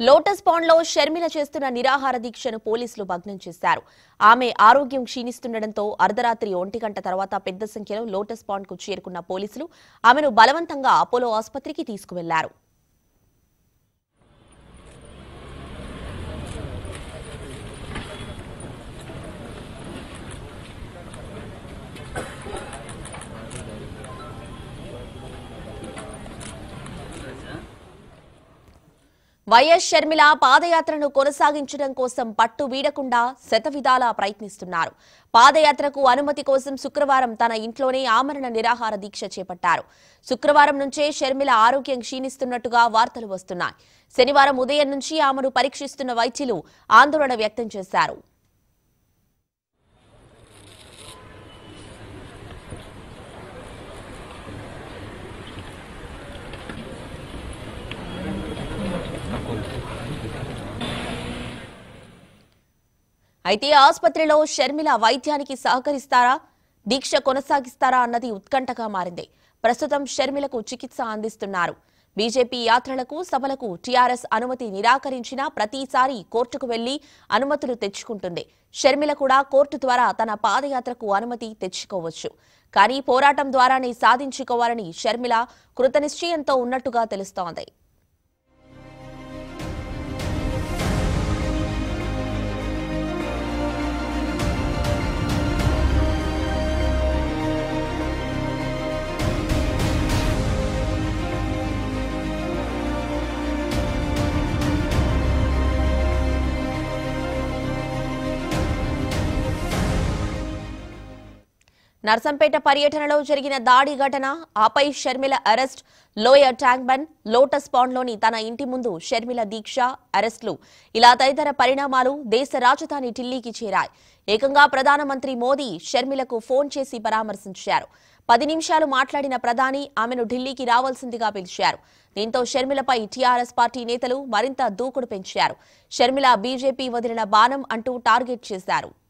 lotus pond లో షర్మిల చేస్తున్న నిరాహార దీక్షను పోలీసులు భగ్నం చేశారు ఆమె ఆరోగ్యం క్షీణిస్తుండటంతో అర్ధరాత్రి ఒంటి గంట తర్వాత పెద్ద సంఖ్యలో లోటస్ పాండ్ కు చేరుకున్న పోలీసులు ఆమెను బలవంతంగా అపోలో ఆసుపత్రికి తీసుకువెళ్లారు వైఎస్ షర్మిల పాదయాత్రను కొనసాగించడం కోసం పట్టు వీడకుండా శతవిధాలా ప్రయత్నిస్తున్నారు పాదయాత్రకు అనుమతి కోసం శుక్రవారం తన ఇంట్లోనే ఆమరణ నిరాహార దీక్ష చేపట్టారు శుక్రవారం నుంచే షర్మిల ఆరోగ్యం క్షీణిస్తున్నట్టుగా వార్తలు వస్తున్నాయి శనివారం ఉదయం నుంచి ఆమెను పరీక్షిస్తున్న వైద్యులు ఆందోళన వ్యక్తం చేశారు అయితే ఆసుపత్రిలో షర్మిల వైద్యానికి సహకరిస్తారా దీక్ష కొనసాగిస్తారా అన్నది ఉత్కంఠగా మారింది ప్రస్తుతం షర్మిలకు చికిత్స అందిస్తున్నారు బీజేపీ యాత్రలకు సభలకు టీఆర్ఎస్ అనుమతి నిరాకరించినా ప్రతిసారి కోర్టుకు వెళ్లి అనుమతులు తెచ్చుకుంటుంది షర్మిల కూడా కోర్టు ద్వారా తన పాదయాత్రకు అనుమతి తెచ్చుకోవచ్చు కానీ పోరాటం ద్వారానే సాధించుకోవాలని షర్మిల కృతనిశ్చయంతో ఉన్నట్టుగా తెలుస్తోంది నర్సంపేట పర్యటనలో జరిగిన దాడి ఘటన ఆపై షర్మిల అరెస్ట్ లోయ ట్యాంక్ బండ్ లోటస్ పాండ్లోని తన ఇంటి ముందు షర్మిల దీక్ష అరెస్టులు ఇలా తదితర పరిణామాలు దేశ రాజధాని ఢిల్లీకి చేరాయి ఏకంగా ప్రధానమంత్రి మోదీ షర్మిలకు ఫోన్ చేసి పరామర్శించారు పది నిమిషాలు మాట్లాడిన ప్రధాని ఆమెను ఢిల్లీకి రావాల్సిందిగా పిలిచారు దీంతో షర్మిలపై టీఆర్ఎస్ పార్టీ నేతలు మరింత దూకుడు పెంచారు షర్మిల బీజేపీ వదిలిన బాణం అంటూ టార్గెట్ చేశారు